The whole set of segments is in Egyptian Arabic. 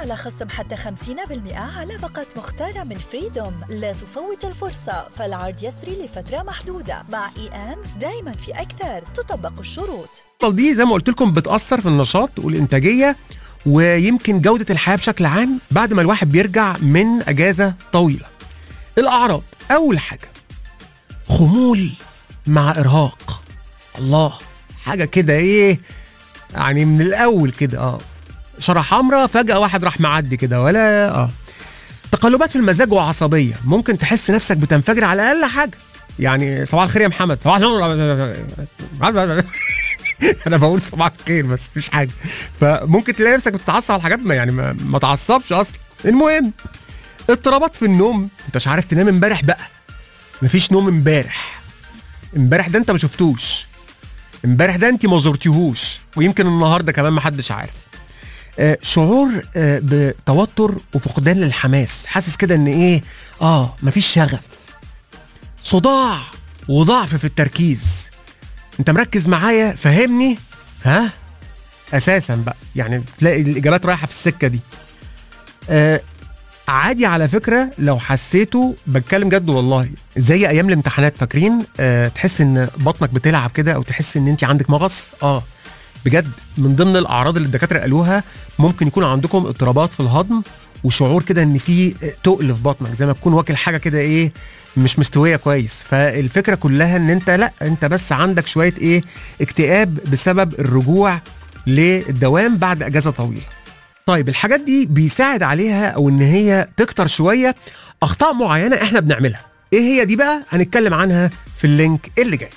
على خصم حتى 50% على باقة مختارة من فريدوم لا تفوت الفرصة فالعرض يسري لفترة محدودة مع اي ان دايما في أكثر تطبق الشروط دي زي ما قلت لكم بتأثر في النشاط والإنتاجية ويمكن جودة الحياة بشكل عام بعد ما الواحد بيرجع من أجازة طويلة الأعراض أول حاجة خمول مع إرهاق الله حاجة كده إيه يعني من الأول كده آه شرح حمراء فجأة واحد راح معدي كده ولا آه تقلبات في المزاج وعصبية ممكن تحس نفسك بتنفجر على أقل حاجة يعني صباح الخير يا محمد صباح النور انا بقول صباح الخير بس مفيش حاجه فممكن تلاقي نفسك بتتعصب على حاجات ما يعني ما, ما تعصبش اصلا المهم اضطرابات في النوم انت مش عارف تنام امبارح بقى مفيش نوم امبارح امبارح ده انت ما شفتوش امبارح ده انت ما زرتيهوش ويمكن النهارده كمان ما حدش عارف آه شعور آه بتوتر وفقدان للحماس حاسس كده ان ايه اه مفيش شغف صداع وضعف في التركيز انت مركز معايا فهمني ها اساسا بقى يعني تلاقي الاجابات رايحه في السكه دي آه عادي على فكره لو حسيته بتكلم جد والله زي ايام الامتحانات فاكرين آه تحس ان بطنك بتلعب كده او تحس ان انت عندك مغص اه بجد من ضمن الاعراض اللي الدكاتره قالوها ممكن يكون عندكم اضطرابات في الهضم وشعور كده ان في تقل في بطنك زي ما تكون واكل حاجه كده ايه مش مستويه كويس فالفكره كلها ان انت لا انت بس عندك شويه ايه اكتئاب بسبب الرجوع للدوام بعد اجازه طويله طيب الحاجات دي بيساعد عليها او ان هي تكتر شويه اخطاء معينه احنا بنعملها ايه هي دي بقى هنتكلم عنها في اللينك اللي جاي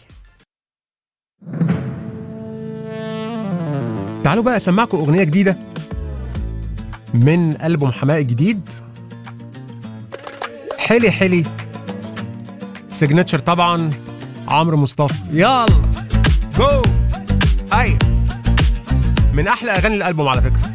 تعالوا بقى اسمعكم اغنيه جديده من ألبوم حماقي جديد حلي حلي سيجنتشر طبعا عمرو مصطفى يلا جو هاي من احلى اغاني الالبوم على فكره